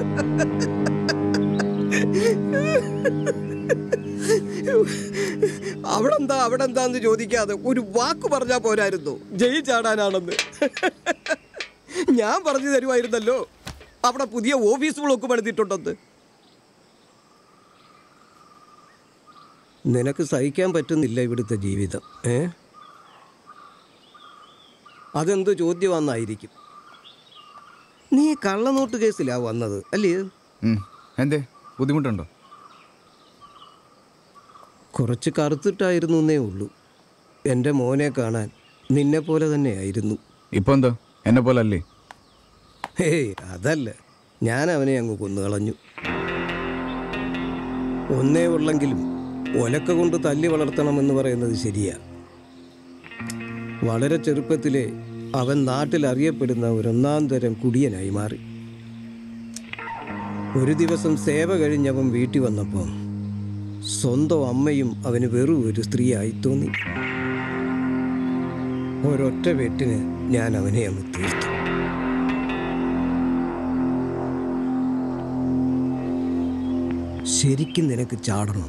അവിടെ എന്താ അവിടെ എന്താന്ന് ചോദിക്കാതെ ഒരു വാക്ക് പറഞ്ഞാ പോരായിരുന്നു ജയിൽ ചാടാനാണെന്ന് ഞാൻ പറഞ്ഞു തരുമായിരുന്നല്ലോ അവിടെ പുതിയ ഓഫീസ് ബ്ലോക്ക് പണിതിട്ടുണ്ടെന്ന് നിനക്ക് സഹിക്കാൻ പറ്റുന്നില്ല ഇവിടുത്തെ ജീവിതം ഏ അതെന്ത് ചോദ്യമാണെന്നായിരിക്കും നീ കള്ളനോട്ട് കേസിലാ വന്നത് അല്ലേ ഉം. എന്തേ ബുദ്ധിമുട്ടുണ്ടോ കുറച്ച് കറുത്തിട്ടായിരുന്നു എന്നേ ഉള്ളൂ എൻ്റെ മോനെ കാണാൻ നിന്നെ പോലെ തന്നെയായിരുന്നു ഇപ്പൊ എന്തോ എന്നെ പോലെ അല്ലേ ഹേയ് അതല്ല ഞാൻ അവനെ അങ്ങ് കൊന്നുകളഞ്ഞു ഒന്നേ ഉള്ളെങ്കിലും ഒലക്ക കൊണ്ട് തല്ലി വളർത്തണമെന്ന് പറയുന്നത് ശരിയാ വളരെ ചെറുപ്പത്തിലെ അവൻ നാട്ടിൽ അറിയപ്പെടുന്ന ഒരു ഒന്നാം തരം കുടിയനായി മാറി ഒരു ദിവസം സേവ കഴിഞ്ഞവൻ വീട്ടിൽ വന്നപ്പം സ്വന്തം അമ്മയും അവന് വെറും ഒരു സ്ത്രീയായി തോന്നി ഒരൊറ്റ വെട്ടിന് ഞാൻ അവനെ അങ്ങ് തീർത്തു ശരിക്കും നിനക്ക് ചാടണം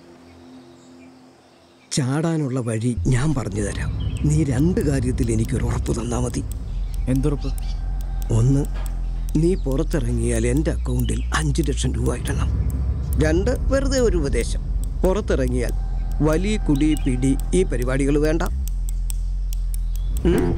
ചാടാനുള്ള വഴി ഞാൻ പറഞ്ഞു തരാം നീ രണ്ട് കാര്യത്തിൽ എനിക്കൊരു ഉറപ്പ് തന്നാൽ മതി എന്തുറപ്പ് ഒന്ന് നീ പുറത്തിറങ്ങിയാൽ എൻ്റെ അക്കൗണ്ടിൽ അഞ്ച് ലക്ഷം രൂപ ഇടണം രണ്ട് വെറുതെ ഒരു ഉപദേശം പുറത്തിറങ്ങിയാൽ വലിയ കുടി പിടി ഈ പരിപാടികൾ വേണ്ട ഉം?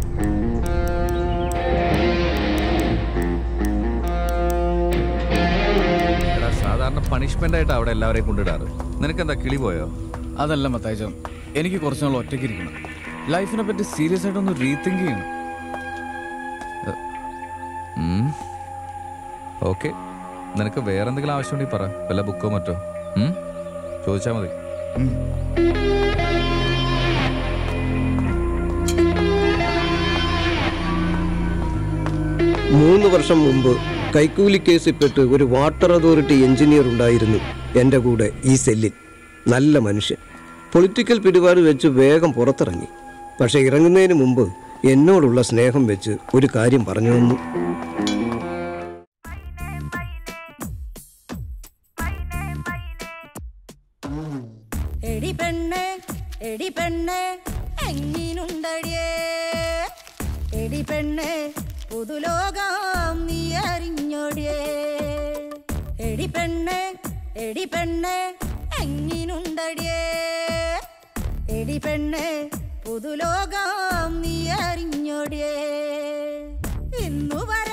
എടാ സാധാരണ പണിഷ്മെന്റ് ആയിട്ട് അവിടെ എല്ലാവരെയും കൊണ്ടിടാറ് നിനക്കെന്താ കിളി പോയോ അതല്ല മത്തായിച്ചോ എനിക്ക് കുറച്ച് നാൾ ഒറ്റയ്ക്ക് ഇരിക്കണം ലൈഫിനെ പറ്റി സീരിയസ് ആയിട്ടൊന്ന് റീതിങ്ക് ചെയ്യണം ഓക്കെ നിനക്ക് വേറെ എന്തെങ്കിലും ആവശ്യമുണ്ടെങ്കിൽ പറ വല്ല ബുക്കോ മറ്റോ ഉം? ചോദിച്ചാ മതി മൂന്ന് വർഷം മുമ്പ് കൈക്കൂലി കേസിൽപ്പെട്ട് ഒരു വാട്ടർ അതോറിറ്റി എഞ്ചിനീയർ ഉണ്ടായിരുന്നു എൻ്റെ കൂടെ ഈ സെല്ലിൽ നല്ല മനുഷ്യൻ പൊളിറ്റിക്കൽ പിടിപാട് വെച്ച് വേഗം പുറത്തിറങ്ങി പക്ഷെ ഇറങ്ങുന്നതിന് മുമ്പ് എന്നോടുള്ള സ്നേഹം വെച്ച് ഒരു കാര്യം പറഞ്ഞു തന്നു എടി പെണ്ണ് എടി പെണ്ണ് എങ്ങിനുണ്ടടിയേ എടി പെണ്ണ് പുതുലോകം നീ അറിഞ്ഞോടിയേ എടി പെണ്ണ് എടി പെണ്ണ് എങ്ങിനുണ്ടടിയേ എടി പെണ്ണ് പുതുലോകം നീ അറിഞ്ഞോടിയേ ഇന്നു വരെ